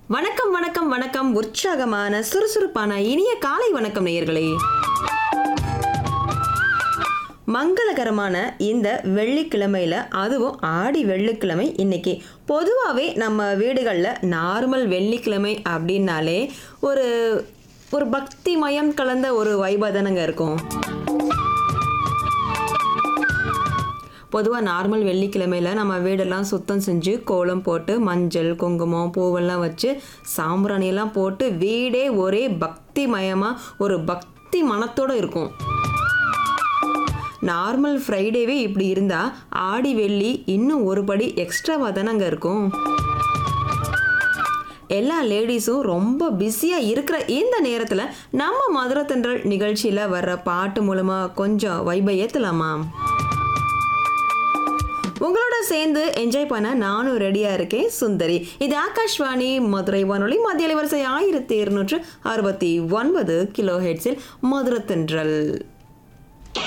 வணக்கம் வணக்கம் வணக்கம் உற்சாகமான சுறுசுறுப்பான இனிய காலை வணக்கம் நேயர்களே மங்களகரமான இந்த வெள்ளிக்கிழமையில் அதுவும் ஆடி வெள்ளிக்கிழமை இன்னைக்கு பொதுவாகவே நம்ம வீடுகளில் நார்மல் வெள்ளிக்கிழமை அப்படின்னாலே ஒரு ஒரு பக்தி மயம் கலந்த ஒரு வைபாதனங்க இருக்கும் பொதுவாக நார்மல் வெள்ளிக்கிழமையில் நம்ம வீடெல்லாம் சுத்தம் செஞ்சு கோலம் போட்டு மஞ்சள் குங்குமம் பூவெல்லாம் வச்சு சாம்பிராணியெல்லாம் போட்டு வீடே ஒரே பக்தி மயமாக ஒரு பக்தி மனத்தோடு இருக்கும் நார்மல் ஃப்ரைடேவே இப்படி இருந்தால் ஆடி வெள்ளி இன்னும் ஒரு படி எக்ஸ்ட்ராவாக தானே அங்கே இருக்கும் எல்லா லேடிஸும் ரொம்ப பிஸியாக இருக்கிற இந்த நேரத்தில் நம்ம மதுரை தென்றல் நிகழ்ச்சியில் வர்ற பாட்டு மூலமாக கொஞ்சம் வைபை ஏற்றலாமா உங்களோட சேர்ந்து என்ஜாய் பண்ண நானும் ரெடியாக இருக்கேன் சுந்தரி இது ஆகாஷ்வாணி மதுரை வானொலி மத்திய அலைவரிசை ஆயிரத்தி இருநூற்று அறுபத்தி ஒன்பது கிலோ ஹெட்ஸில் மதுரை தென்றல்